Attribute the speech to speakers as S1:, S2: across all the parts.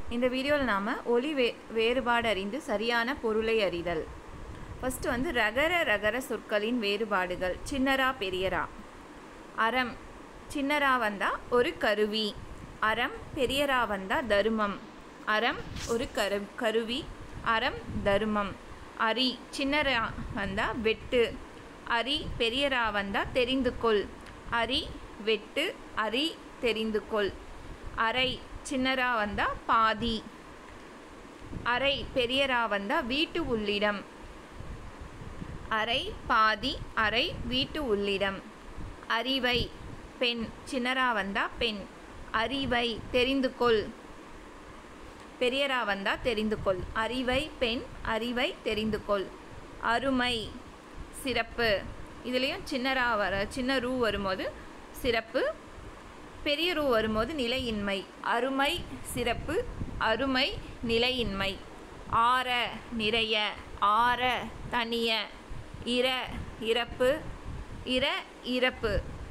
S1: இந்த வீடியோவில் நாம் ஒலி வே வேறுபாடு அறிந்து சரியான பொருளை அறிதல் ஃபஸ்ட்டு வந்து ரகர ரகர சொற்களின் வேறுபாடுகள் சின்னரா பெரியரா அறம் சின்னரா வந்தா ஒரு கருவி அறம் பெரியரா வந்தா தருமம் அறம் ஒரு கரு கருவி அறம் தருமம் அரி சின்னரா வந்தா வெட்டு அரி பெரியரா வந்தா தெரிந்து கொள் அரி வெட்டு அரி தெரிந்து கொள் அரை சின்னரா வந்தா பாதி அரை பெரியரா வந்தா வீட்டு உள்ளிடம் அரை பாதி அரை வீட்டு உள்ளிடம் அறிவை பெண் சின்னரா வந்தா பெண் அறிவை தெரிந்து கொள் பெரியரா வந்தா தெரிந்து கொள் அறிவை பெண் அறிவை தெரிந்து கொள் அருமை சிறப்பு இதுலேயும் சின்னரா வர சின்ன ரூ வரும்போது சிறப்பு பெரிய ரூ வரும்போது நிலையின்மை அருமை சிறப்பு அருமை நிலையின்மை ஆற நிறைய ஆற தனிய இர இறப்பு இர இறப்பு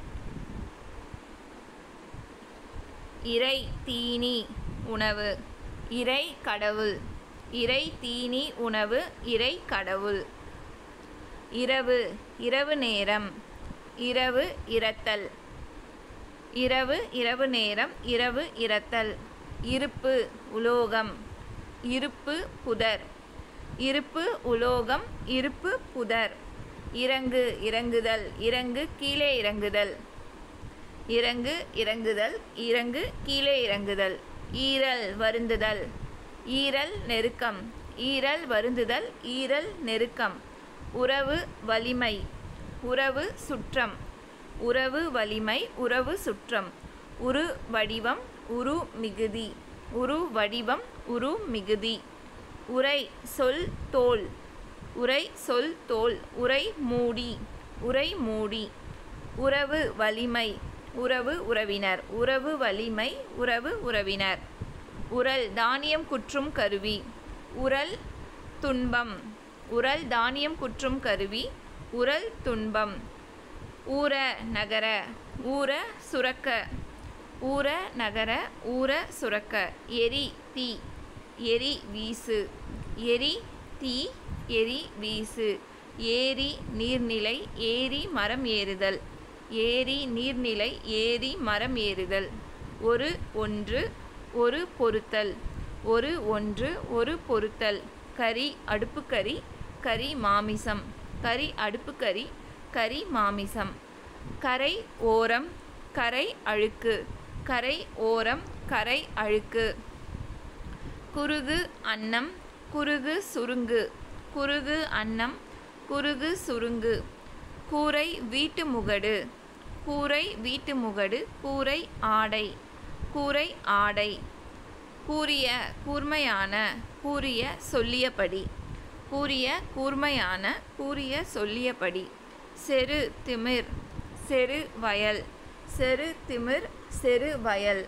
S1: இறை தீனி உணவு இறை கடவுள் இறை தீனி உணவு இறை கடவுள் இரவு இரவு நேரம் இரவு இரத்தல் இரவு இரவு நேரம் இரவு இரத்தல் இருப்பு உலோகம் இருப்பு புதர் இருப்பு உலோகம் இருப்பு புதர் இறங்கு இறங்குதல் இறங்கு கீழே இறங்குதல் இறங்கு இறங்குதல் இறங்கு கீழே இறங்குதல் ஈரல் வருந்துதல் ஈரல் நெருக்கம் ஈரல் வருந்துதல் ஈரல் நெருக்கம் உறவு வலிமை உறவு சுற்றம் உறவு வலிமை உறவு சுற்றம் உரு வடிவம் உரு மிகுதி உரு வடிவம் உரு மிகுதி உரை சொல் தோல் உரை சொல் தோல் உரை மூடி உரை மூடி உறவு வலிமை உறவு உறவினர் உறவு வலிமை உறவு உறவினர் உரல் தானியம் குற்றும் கருவி உரல் துன்பம் உரல் தானியம் குற்றும் கருவி உரல் துன்பம் ஊர நகர ஊர சுரக்க ஊர நகர ஊர சுரக்க எரி தீ எரி வீசு எரி தீ எரி வீசு ஏரி நீர்நிலை ஏரி மரம் ஏறுதல் ஏரி நீர்நிலை ஏரி மரம் ஏறுதல் ஒரு ஒன்று ஒரு பொருத்தல் ஒரு ஒன்று ஒரு பொருத்தல் கறி அடுப்புக்கறி கறி மாமிசம் கறி அடுப்புக்கறி கறி மாமிசம் கரை ஓரம் கரை அழுக்கு கரை ஓரம் கரை அழுக்கு குறுகு அன்னம் குறுகு சுருங்கு குறுகு அன்னம் குறுகு சுருங்கு கூரை வீட்டு முகடு கூரை வீட்டு முகடு கூரை ஆடை கூரை ஆடை கூறிய கூர்மையான கூறிய சொல்லியபடி கூறிய கூர்மையான கூறிய சொல்லியபடி செரு திமிர் செரு வயல் செரு திமிர் செரு வயல்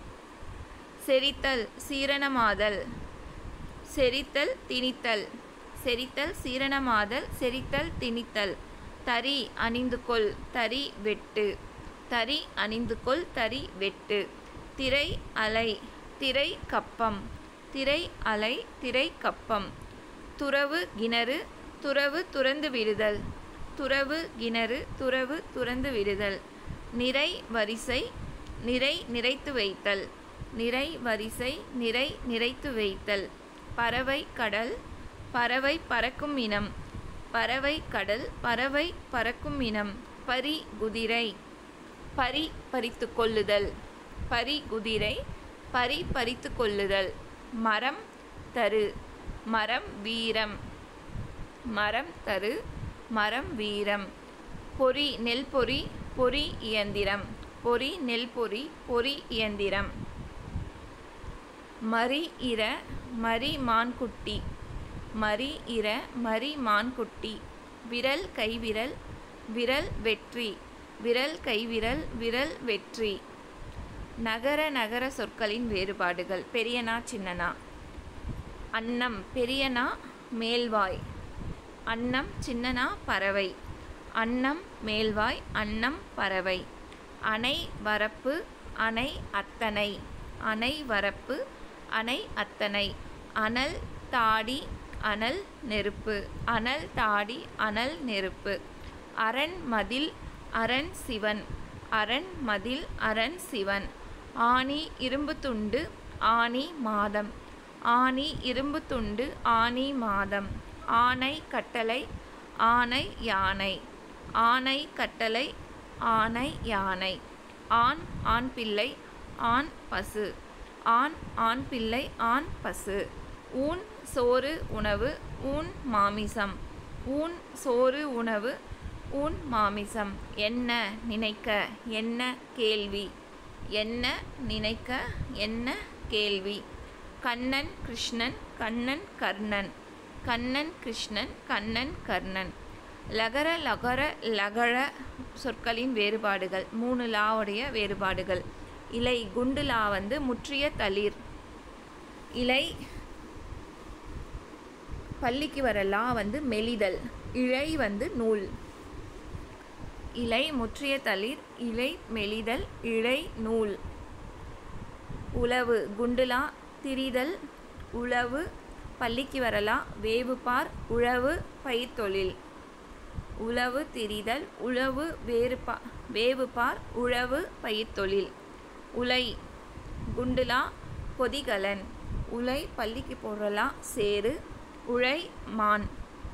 S1: செரித்தல் சீரணமாதல் செரித்தல் திணித்தல் செரித்தல் சீரணமாதல் செரித்தல் திணித்தல் தறி அணிந்து கொள் தறி வெட்டு தறி அணிந்து கொள் தறி வெட்டு திரை அலை திரை கப்பம் திரை அலை திரை கப்பம் துறவு கிணறு துறவு துறந்து விடுதல் துறவு கிணறு துறவு துறந்து விடுதல் நிறை வரிசை நிறை நிறைத்து வைத்தல் நிறை வரிசை நிறை நிறைத்து வைத்தல் பறவை கடல் பறவை பறக்கும் இனம் பறவை கடல் பறவை பறக்கும் இனம் பரி குதிரை பரி பறித்து கொள்ளுதல் பரி குதிரை பரி பறித்து கொள்ளுதல் மரம் தரு மரம் வீரம் மரம் தரு மரம் வீரம் பொறி நெல் பொறி பொறி இயந்திரம் பொறி நெல் பொறி பொறி இயந்திரம் மரி இர மரி மான்குட்டி மரி இர மரி மான்குட்டி விரல் கைவிரல் விரல் வெற்றி விரல் கைவிரல் விரல் வெற்றி நகர நகர சொற்களின் வேறுபாடுகள் பெரியனா சின்னனா அன்னம் பெரியனா மேல்வாய் அன்னம் சின்னனா பறவை அன்னம் மேல்வாய் அன்னம் பறவை அணை வரப்பு அணை அத்தனை அணை வரப்பு அணை அத்தனை அனல் தாடி அனல் நெருப்பு அனல் தாடி அனல் நெருப்பு அரண் மதில் அரண் சிவன் அரண் மதில் அரண் சிவன் ஆணி இரும்பு துண்டு ஆனி மாதம் ஆனி இரும்பு துண்டு ஆனி மாதம் ஆனை கட்டளை ஆனை யானை ஆனை கட்டளை ஆனை யானை ஆண் ஆண் பிள்ளை ஆண் பசு ஆண் ஆண் பிள்ளை ஆண் பசு ஊன் சோறு உணவு ஊன் மாமிசம் ஊன் சோறு உணவு ஊன் மாமிசம் என்ன நினைக்க என்ன கேள்வி என்ன நினைக்க என்ன கேள்வி கண்ணன் கிருஷ்ணன் கண்ணன் கர்ணன் கண்ணன் கிருஷ்ணன் கண்ணன் கர்ணன் லகர லகர லகர சொற்களின் வேறுபாடுகள் மூணு லாவுடைய வேறுபாடுகள் இலை குண்டு லா வந்து முற்றிய தளிர் இலை பள்ளிக்கு வர லா வந்து மெலிதல் இழை வந்து நூல் இலை முற்றிய தளிர் இலை மெலிதல் இழை நூல் உழவு குண்டுலா திரிதல் உழவு பள்ளிக்கு வரலா வேவுபார் உழவு பயிர்த்தொழில் உழவு திரிதல் உழவு வேறுபா வேவுபார் உழவு பயிர்த்தொழில் உலை குண்டுலா பொதிகலன் உலை பள்ளிக்கு போடுறலா சேரு உழை மான்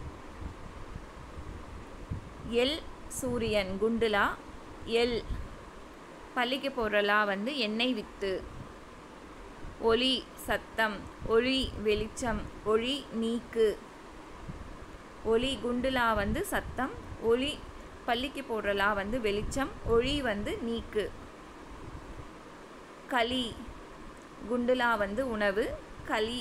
S1: எல் சூரியன் குண்டுலா எல் பள்ளிக்கு போடுறலா வந்து எண்ணெய் வித்து ஒளி சத்தம் ஒளி வெளிச்சம் ஒளி நீக்கு ஒளி குண்டுலா வந்து சத்தம் ஒளி பள்ளிக்கு போடுறலா வந்து வெளிச்சம் ஒளி வந்து நீக்கு களி குண்டுலா வந்து உணவு களி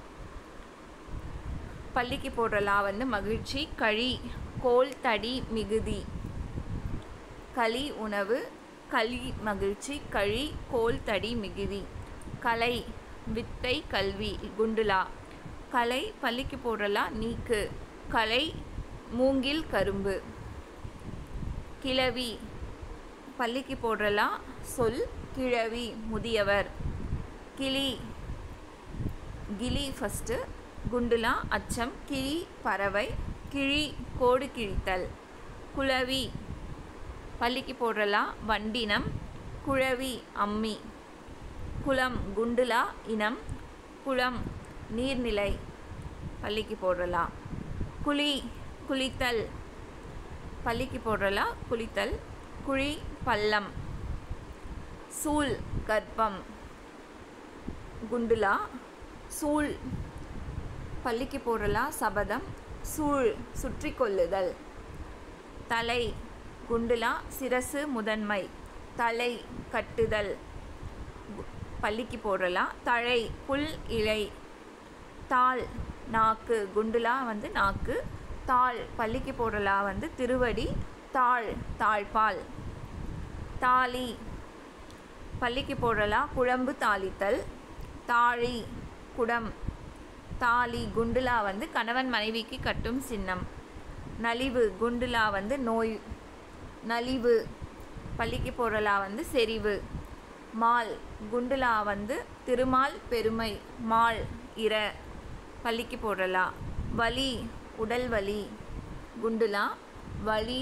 S1: பள்ளிக்கு போடுறலா வந்து மகிழ்ச்சி கழி கோல் தடி மிகுதி களி உணவு களி மகிழ்ச்சி கழி கோல் தடி மிகுதி கலை வித்தை கல்வி குண்டுலா கலை பள்ளிக்கு போடுறலா நீக்கு கலை மூங்கில் கரும்பு கிழவி பள்ளிக்கு போடுறலா சொல் கிழவி முதியவர் கிளி கிளி ஃபஸ்ட்டு குண்டுலா அச்சம் கிளி பறவை கிழி கோடு கிழித்தல் குளவி பள்ளிக்கு போடுறலா வண்டினம் குழவி அம்மி குளம் குண்டுலா இனம் குளம் நீர்நிலை பள்ளிக்கு போடுறலா குழி குளித்தல் பள்ளிக்கு போடுறலா குளித்தல் குழி பள்ளம் சூல் கர்ப்பம் குண்டுலா சூழ் பள்ளிக்கு போடுறலா சபதம் சூழ் சுற்றி கொள்ளுதல் தலை குண்டுலா சிரசு முதன்மை தலை கட்டுதல் பள்ளிக்கு போடுறலா தழை புல் இலை தாள் நாக்கு குண்டுலா வந்து நாக்கு தாள் பள்ளிக்கு போடுறலா வந்து திருவடி தாள் தாழ்பால் தாலி பள்ளிக்கு போடுறலா குழம்பு தாளித்தல் தாழி குடம் தாலி குண்டுலா வந்து கணவன் மனைவிக்கு கட்டும் சின்னம் நலிவு குண்டுலா வந்து நோய் நலிவு பள்ளிக்கு போடுறலா வந்து செறிவு மால் குண்டுலா வந்து திருமால் பெருமை மால் இர பள்ளிக்கு போடுறலா வலி உடல் வலி குண்டுலா வலி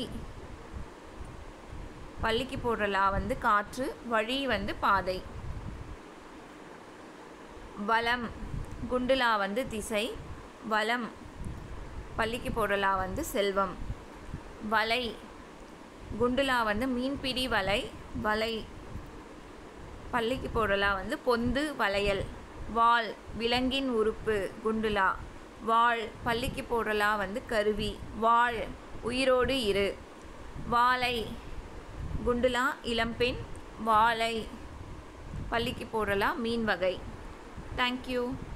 S1: பள்ளிக்கு போடுறலா வந்து காற்று வழி வந்து பாதை வலம் குண்டுலா வந்து திசை வலம் பள்ளிக்கு போடுறலா வந்து செல்வம் வலை குண்டுலா வந்து மீன்பிடி வலை வலை பள்ளிக்கு போடுறலா வந்து பொந்து வளையல் வாள் விலங்கின் உறுப்பு குண்டுலா வாள் பள்ளிக்கு போடுறலா வந்து கருவி வாள் உயிரோடு இரு வாழை குண்டுலா இளம்பெண் வாழை பள்ளிக்கு போடுறலா மீன் வகை தேங்க்யூ